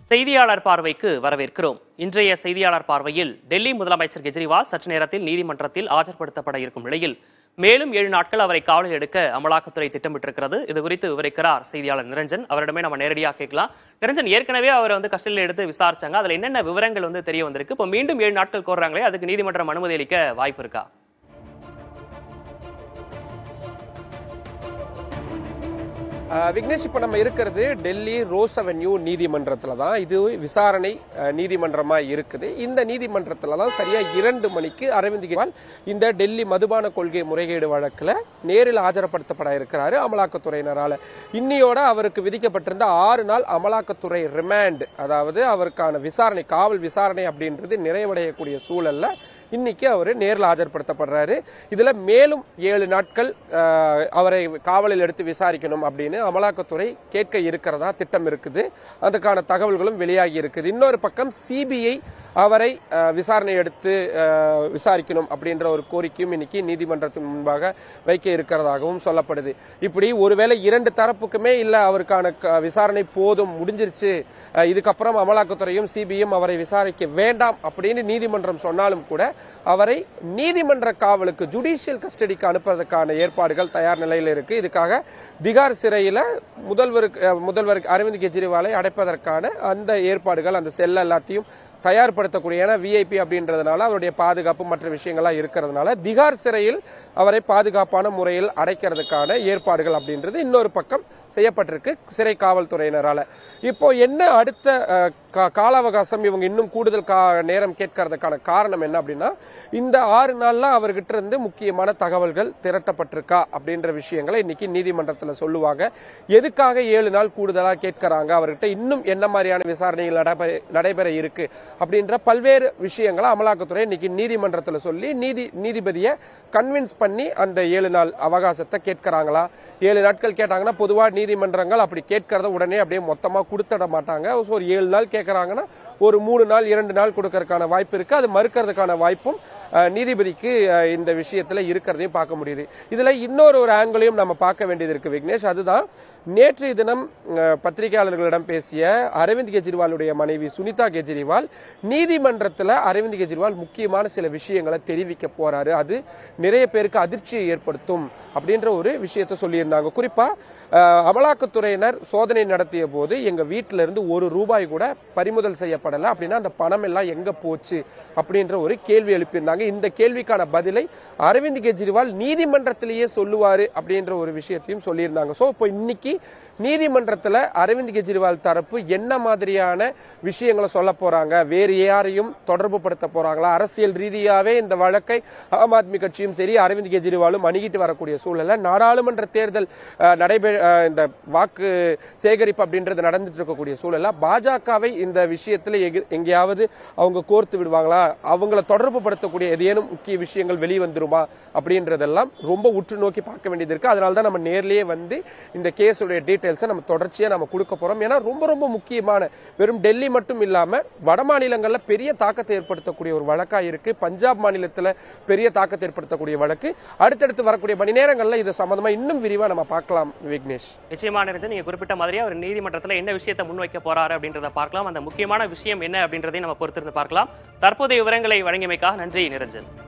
செய்தியாளர் பார்வைக்கு வரவேற்கிறோம் இன்றைய செய்தியாளர் பார்வையில் டெல்லி முதலமைச்சர் கெஜ்ரிவால் சற்று நேரத்தில் நீதிமன்றத்தில் ஆஜர்படுத்தப்பட இருக்கும் நிலையில் மேலும் ஏழு நாட்கள் அவரை காவலில் எடுக்க அமலாக்கத்துறை திட்டமிட்டிருக்கிறது இது குறித்து விவரிக்கிறார் செய்தியாளர் நிரஞ்சன் அவரிடமே நம்ம நேரடியாக கேட்கலாம் நிரஞ்சன் ஏற்கனவே அவர் வந்து கஸ்டடியில் எடுத்து விசாரிச்சாங்க அதுல என்னென்ன விவரங்கள் வந்து தெரிய வந்திருக்கு இப்போ மீண்டும் ஏழு நாட்கள் கோர்றாங்களே அதுக்கு நீதிமன்றம் அனுமதி அளிக்க வாய்ப்பு இருக்கா ஆஹ் விக்னேஷ் இப்போ நம்ம இருக்கிறது டெல்லி ரோஸ் அவென்யூ நீதிமன்றத்துல தான் இது விசாரணை ஆஹ் நீதிமன்றமா இருக்குது இந்த நீதிமன்றத்துல தான் சரியா இரண்டு மணிக்கு அரவிந்த் கெஜ்ரிவால் இந்த டெல்லி மதுபான கொள்கை முறைகேடு வழக்குல நேரில் ஆஜர்படுத்தப்பட இருக்கிறாரு அமலாக்கத்துறையினரால இன்னியோட அவருக்கு விதிக்கப்பட்டிருந்த ஆறு நாள் அமலாக்கத்துறை ரிமாண்ட் அதாவது அவருக்கான விசாரணை காவல் விசாரணை அப்படின்றது நிறைவடையக்கூடிய சூழல்ல இன்னைக்கு அவர் நேரில் ஆஜர்படுத்தப்படுறாரு இதுல மேலும் ஏழு நாட்கள் ஆஹ், அவரை காவலில் எடுத்து விசாரிக்கணும் அப்படின்னு அமலாக்கத்துறை கேட்க இருக்கிறதா திட்டம் இருக்குது அதுக்கான தகவல்களும் வெளியாகி இருக்குது இன்னொரு பக்கம் சிபிஐ அவரை ஆஹ், விசாரணை எடுத்து ஆஹ், விசாரிக்கணும் அப்படின்ற ஒரு கோரிக்கையும் இன்னைக்கு நீதிமன்றத்தின் முன்பாக வைக்க இருக்கிறதாகவும் சொல்லப்படுது இப்படி ஒருவேளை இரண்டு தரப்புக்குமே இல்ல அவருக்கான க- விசாரணை போதும் முடிஞ்சிருச்சு ஆஹ், இதுக்கப்புறம் அமலாக்கத்துறையும் சிபிஐயும் அவரை விசாரிக்க வேண்டாம் அப்படின்னு நீதிமன்றம் சொன்னாலும் கூட அவரை நீதிமன்ற காவலுக்கு ஜுடிஷியல் கஸ்டடிக்கு அனுப்புவதற்கான ஏற்பாடுகள் தயார் நிலையில் இருக்கு இதுக்காக திகார் சிறையில முதல்வருக்கு அஹ், முதல்வர் அரவிந்த் கெஜ்ரிவாலை அடைப்பதற்கான அந்த ஏற்பாடுகள் அந்த செல் எல்லாத்தையும் தயார்படுத்தக்கூடிய ஏன்னா விஐபி அப்படின்றதுனால அவருடைய பாதுகாப்பு மற்ற விஷயங்கள்லாம் இருக்கிறதுனால திகார் சிறையில் அவரை பாதுகாப்பான முறையில் அடைக்கிறதுக்கான ஏற்பாடுகள் அப்படின்றது இன்னொரு பக்கம் செய்யப்பட்டிருக்கு சிறை காவல்துறையினரால இப்போ என்ன அடுத்த அஹ், கா- கால அவகாசம் இவங்க இன்னும் கூடுதல் கா- நேரம் கேட்கறதுக்கான காரணம் என்ன அப்படின்னா இந்த ஆறு நாள்ல அவர்கிட்ட இருந்து முக்கியமான தகவல்கள் திரட்டப்பட்டிருக்கா அப்படின்ற விஷயங்களை இன்னைக்கு நீதிமன்றத்துல சொல்லுவாங்க எதுக்காக ஏழு நாள் கூடுதலா கேட்கறாங்க அவர்கிட்ட இன்னும் என்ன மாதிரியான விசாரணைகள் நடைபெற- நடைபெற இருக்கு அப்படின்ற பல்வேறு விஷயங்களை அமலாக்கத்துறை இன்னைக்கு நீதிமன்றத்துல சொல்லி நீதி நீதிபதியை கன்வின்ஸ் பண்ணி அந்த ஏழு நாள் அவகாசத்தை கேட்கறாங்களா ஏழு நாட்கள் கேட்டாங்கன்னா பொதுவா நீதிமன்றங்கள் அப்படி கேட்கறத உடனே அப்படியே மொத்தமா கொடுத்துட மாட்டாங்க So, ஒரு ஏழு நாள் கேட்கறாங்கன்னா ஒரு மூணு நாள் இரண்டு நாள் கொடுக்கறதுக்கான வாய்ப்பு இருக்கு அது மறுக்கிறதுக்கான வாய்ப்பும் அஹ், நீதிபதிக்கு அஹ், இந்த விஷயத்துல இருக்கிறதையும் பார்க்க முடியுது இதுல இன்னொரு ஒரு ஆங்கிளையும் நம்ம பார்க்க வேண்டியது இருக்கு விக்னேஷ் அதுதான் நேற்றைய தினம் அஹ், பத்திரிகையாளர்களிடம் பேசிய அரவிந்த் கெஜ்ரிவாலுடைய மனைவி சுனிதா கெஜ்ரிவால் நீதிமன்றத்துல அரவிந்த் கெஜ்ரிவால் முக்கியமான சில விஷயங்களை தெரிவிக்க போறாரு அது நிறைய பேருக்கு அதிர்ச்சியை ஏற்படுத்தும் அப்படின்ற ஒரு விஷயத்த சொல்லியிருந்தாங்க குறிப்பா அஹ், அமலாக்கத்துறையினர் சோதனை நடத்திய போது எங்க வீட்டில இருந்து ஒரு ரூபாய் கூட பறிமுதல் செய்யப்படல அப்படின்னா அந்த பணம் எல்லாம் எங்க போச்சு அப்படின்ற ஒரு கேள்வி எழுப்பியிருந்தாங்க இந்த கேள்விக்கான பதிலை அரவிந்த் கெஜ்ரிவால் நீதிமன்றத்திலேயே சொல்லுவாரு அப்படின்ற ஒரு விஷயத்தையும் சொல்லியிருந்தாங்க சோ இப்போ இன்னைக்கு நீதிமன்றத்துல அரவிந்த் கெஜ்ரிவால் தரப்பு என்ன மாதிரியான விஷயங்களை சொல்ல போறாங்க வேறு யாரையும் தொடர்பு படுத்த போறாங்களா அரசியல் ரீதியாவே இந்த வழக்கை ஆம் ஆத்மி கட்சியும் சரி அரவிந்த் கெஜ்ரிவாலும் அணுகிட்டு வரக்கூடிய சூழல்ல நாடாளுமன்ற தேர்தல் அஹ், நடைபெற அஹ், இந்த வாக்கு சேகரிப்பு அப்படின்றது நடந்துட்டு இருக்கக்கூடிய சூழல்ல பாஜகவை இந்த விஷயத்துல எகு- எங்கேயாவது அவங்க கோர்த்து விடுவாங்களா அவங்கள தொடர்பு படுத்தக்கூடிய ஏதேனும் முக்கிய விஷயங்கள் வெளிவந்துருமா அப்படின்றதெல்லாம் ரொம்ப உற்று நோக்கி பார்க்க வேண்டியது இருக்கு அதனால தான் நம்ம நேர்லயே வந்து இந்த கேஸுடைய டீடைல்ஸை நம்ம தொடர்ச்சியா நம்ம கொடுக்க போறோம் ஏன்னா ரொம்ப ரொம்ப முக்கியமான வெறும் டெல்லி மட்டும் இல்லாம வட மாநிலங்கள்ல பெரிய தாக்கத்தை ஏற்படுத்தக்கூடிய ஒரு வழக்கா இருக்கு பஞ்சாப் மாநிலத்துல பெரிய தாக்கத்தை ஏற்படுத்தக்கூடிய வழக்கு அடுத்தடுத்து வரக்கூடிய மணி நேரங்கள்ல இது சம்பந்தமா இன்னும் விரிவா நம்ம பார்க்கலாம் விக்னேஷ் நிச்சயமா நிரஞ்சன் நீங்க குறிப்பிட்ட மாதிரி அவர் நீதிமன்றத்துல என்ன விஷயத்தை முன்வைக்க போறாரு அப்படின்றத பார்க்கலாம் அந்த முக்கியமான விஷயம் என்ன அப்படின்றதையும் நம்ம பொறுத்திருந்து பார்க்கலாம் தற்போதைய விவரங்களை வழங்கியமைக்காக நன்றி நிரஞ்சன்